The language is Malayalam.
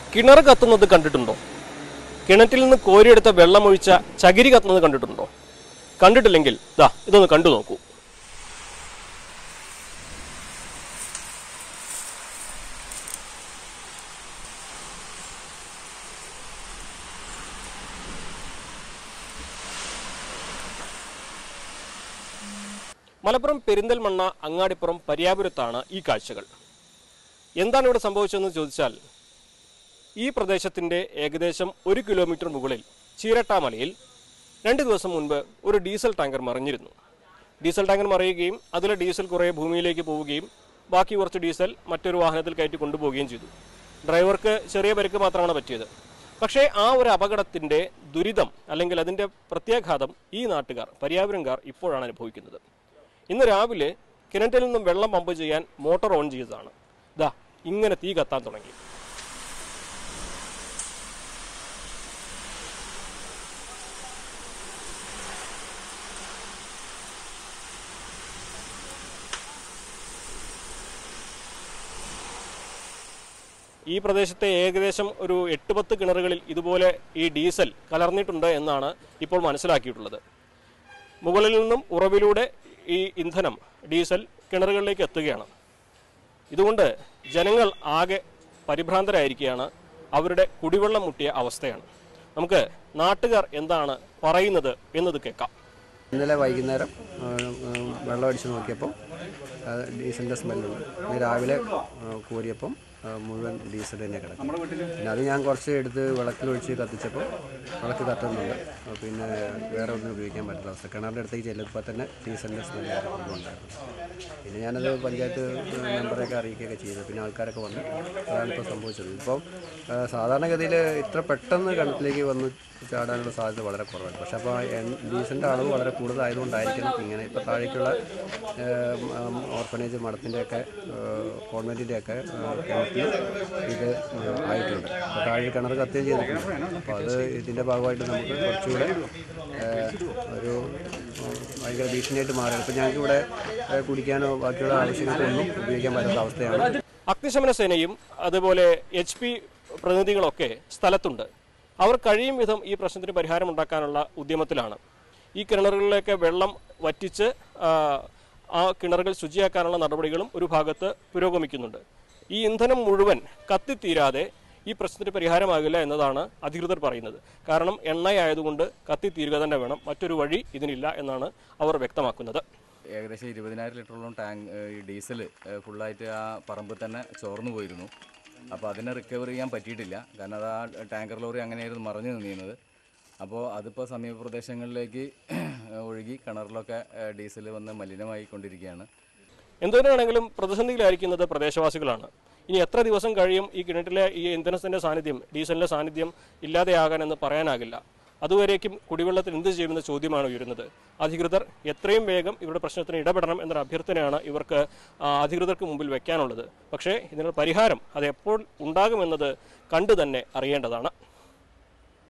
കിണർ കത്തുന്നത് കണ്ടിട്ടുണ്ടോ കിണറ്റിൽ നിന്ന് കോരിയെടുത്ത വെള്ളമൊഴിച്ച ചകിരി കത്തുന്നത് കണ്ടിട്ടുണ്ടോ കണ്ടിട്ടില്ലെങ്കിൽ ദാ ഇതൊന്ന് കണ്ടു നോക്കൂ മലപ്പുറം പെരിന്തൽമണ്ണ അങ്ങാടിപ്പുറം പരിയാപുരത്താണ് ഈ കാഴ്ചകൾ എന്താണ് ഇവിടെ സംഭവിച്ചതെന്ന് ചോദിച്ചാൽ ഈ പ്രദേശത്തിൻ്റെ ഏകദേശം ഒരു കിലോമീറ്റർ മുകളിൽ ചീരട്ടാമലയിൽ രണ്ട് ദിവസം മുൻപ് ഒരു ഡീസൽ ടാങ്കർ മറിഞ്ഞിരുന്നു ഡീസൽ ടാങ്കർ മറിയുകയും അതിലെ ഡീസൽ കുറേ ഭൂമിയിലേക്ക് പോവുകയും ബാക്കി കുറച്ച് ഡീസൽ മറ്റൊരു വാഹനത്തിൽ കയറ്റി കൊണ്ടുപോവുകയും ചെയ്തു ഡ്രൈവർക്ക് ചെറിയ പരിക്ക് മാത്രമാണ് പറ്റിയത് പക്ഷേ ആ ഒരു അപകടത്തിൻ്റെ ദുരിതം അല്ലെങ്കിൽ അതിൻ്റെ പ്രത്യാഘാതം ഈ നാട്ടുകാർ പര്യാവരണക്കാർ ഇപ്പോഴാണ് അനുഭവിക്കുന്നത് ഇന്ന് രാവിലെ കിണറ്റിൽ നിന്നും വെള്ളം പമ്പ് ചെയ്യാൻ മോട്ടോർ ഓൺ ചെയ്തതാണ് ദാ ഇങ്ങനെ തീ കത്താൻ തുടങ്ങി ഈ പ്രദേശത്തെ ഏകദേശം ഒരു എട്ട് പത്ത് കിണറുകളിൽ ഇതുപോലെ ഈ ഡീസൽ കലർന്നിട്ടുണ്ട് എന്നാണ് ഇപ്പോൾ മനസ്സിലാക്കിയിട്ടുള്ളത് മുകളിൽ നിന്നും ഉറവിലൂടെ ഈ ഇന്ധനം ഡീസൽ കിണറുകളിലേക്ക് എത്തുകയാണ് ഇതുകൊണ്ട് ജനങ്ങൾ ആകെ പരിഭ്രാന്തരായിരിക്കുകയാണ് അവരുടെ കുടിവെള്ളം മുട്ടിയ അവസ്ഥയാണ് നമുക്ക് നാട്ടുകാർ എന്താണ് പറയുന്നത് എന്നത് കേൾക്കാം ഇന്നലെ വൈകുന്നേരം ആ, ആ, വെള്ളം അടിച്ച് നോക്കിയപ്പോൾ ആ, ഡീസലിൻ്റെ സ്മെല്ലുണ്ട് ഇന്ന് രാവിലെ ആ, കോരിയപ്പം ആ, മുഴുവൻ ഡീസൽ തന്നെ കിടക്കും പിന്നെ അത് ഞാൻ കുറച്ച് എടുത്ത് വിളക്കിലൊഴിച്ച് കത്തിച്ചപ്പോൾ വിളക്ക് കത്തുന്നുണ്ട് ആ, പിന്നെ വേറെ ഒന്നും ഉപയോഗിക്കാൻ പറ്റില്ല അവസ്ഥ കിണറിൻ്റെ അടുത്തേക്ക് ചെല്ലുമ്പോൾ തന്നെ ഡീസലിൻ്റെ സ്മെല്ല് ഉണ്ടായിരുന്നു പിന്നെ ഞാനത് പഞ്ചായത്ത് മെമ്പറെയൊക്കെ അറിയിക്കുകയൊക്കെ ചെയ്തു പിന്നെ ആൾക്കാരൊക്കെ വന്നു അതാണ് ഇപ്പോൾ സംഭവിച്ചത് ഇപ്പം ആ, സാധാരണഗതിയിൽ ഇത്ര പെട്ടെന്ന് കിണറ്റിലേക്ക് വന്ന് ചാടാനുള്ള സാധ്യത വളരെ കുറവാണ് പക്ഷെ അപ്പോൾ ഡീസലിൻ്റെ അളവ് വളരെ കൂടുതലായതുകൊണ്ടായിരിക്കണം ഇങ്ങനെ ഇപ്പോൾ താഴേക്കുള്ള ഓർഫനേജ് മഠത്തിൻ്റെയൊക്കെ കോൺവെൻറ്റിൻ്റെയൊക്കെ കിണറ്റിൽ ഇത് ആയിട്ടുണ്ട് അപ്പോൾ താഴെ കിണർ കത്തുകയും ചെയ്തിട്ടുണ്ട് അപ്പോൾ അത് ഇതിൻ്റെ ഭാഗമായിട്ട് നമുക്ക് കുറച്ചുകൂടെ ആ, ഒരു ആ, ഭയങ്കര ഭീഷണിയായിട്ട് മാറുകയാണ് ഇപ്പോൾ ഞങ്ങൾക്ക് ഇവിടെ ആ, കുടിക്കാനോ ബാക്കിയുള്ള ആവശ്യങ്ങൾക്കൊന്നും ഉപയോഗിക്കാൻ പറ്റാത്ത അവസ്ഥയാണ് അഗ്നിശമന സേനയും അതുപോലെ എച്ച് പി പ്രതിനിധികളൊക്കെ സ്ഥലത്തുണ്ട് അവർ കഴിയും വിധം ഈ പ്രശ്നത്തിന് പരിഹാരമുണ്ടാക്കാനുള്ള ഉദ്യമത്തിലാണ് ഈ കിണറുകളിലേക്ക് വെള്ളം വറ്റിച്ച് ആ, ആ കിണറുകൾ ശുചിയാക്കാനുള്ള നടപടികളും ഒരു ഭാഗത്ത് പുരോഗമിക്കുന്നുണ്ട് ഈ ഇന്ധനം മുഴുവൻ കത്തിത്തീരാതെ ഈ പ്രശ്നത്തിന് പരിഹാരമാകില്ല എന്നതാണ് അധികൃതർ പറയുന്നത് കാരണം എണ്ണയായതുകൊണ്ട് കത്തിത്തീരുക തന്നെ വേണം മറ്റൊരു വഴി ഇതിനില്ല എന്നാണ് അവർ വ്യക്തമാക്കുന്നത് ഏകദേശം ഇരുപതിനായിരം ലിറ്ററോളം ടാങ്ക് ഏഹ് ഈ ഡീസൽ ഏഹ് ഫുള്ളായിട്ട് ആ പറമ്പിൽ തന്നെ ചോർന്നു പോയിരുന്നു അപ്പോൾ അതിനെ റിക്കവർ ചെയ്യാൻ പറ്റിയിട്ടില്ല കാരണം അത് ആ ടാങ്കർ ലോറി അങ്ങനെയായിരുന്നു മറിഞ്ഞു നിന്നിരുന്നത് അപ്പോൾ അതിപ്പോൾ സമീപ പ്രദേശങ്ങളിലേക്ക് ഒഴുകി കിണറിലൊക്കെ ഏഹ് ഡീസൽ വന്ന് മലിനമായി കൊണ്ടിരിക്കുകയാണ് എന്തുതന്നെയാണെങ്കിലും പ്രതിസന്ധിയിലായിരിക്കുന്നത് പ്രദേശവാസികളാണ് ഇനി എത്ര ദിവസം കഴിയും ഈ കിണറ്റിലെ ഈ ഇന്ധനത്തിന്റെ സാന്നിധ്യം ഡീസലിന്റെ സാന്നിധ്യം ഇല്ലാതെയാകാനെന്ന് പറയാനാകില്ല അതുവരേക്കും കുടിവെള്ളത്തിൽ എന്ത് ചെയ്യുമെന്ന ചോദ്യമാണ് ഉയരുന്നത് അധികൃതർ എത്രയും വേഗം ഇവരുടെ പ്രശ്നത്തിന് ഇടപെടണം എന്നൊരു അഭ്യർത്ഥനയാണ് ഇവർക്ക് ആ, അധികൃതർക്ക് മുമ്പിൽ വെക്കാനുള്ളത് പക്ഷേ ഇതിനുള്ള പരിഹാരം അത് എപ്പോൾ ഉണ്ടാകുമെന്നത് കണ്ടു തന്നെ അറിയേണ്ടതാണ്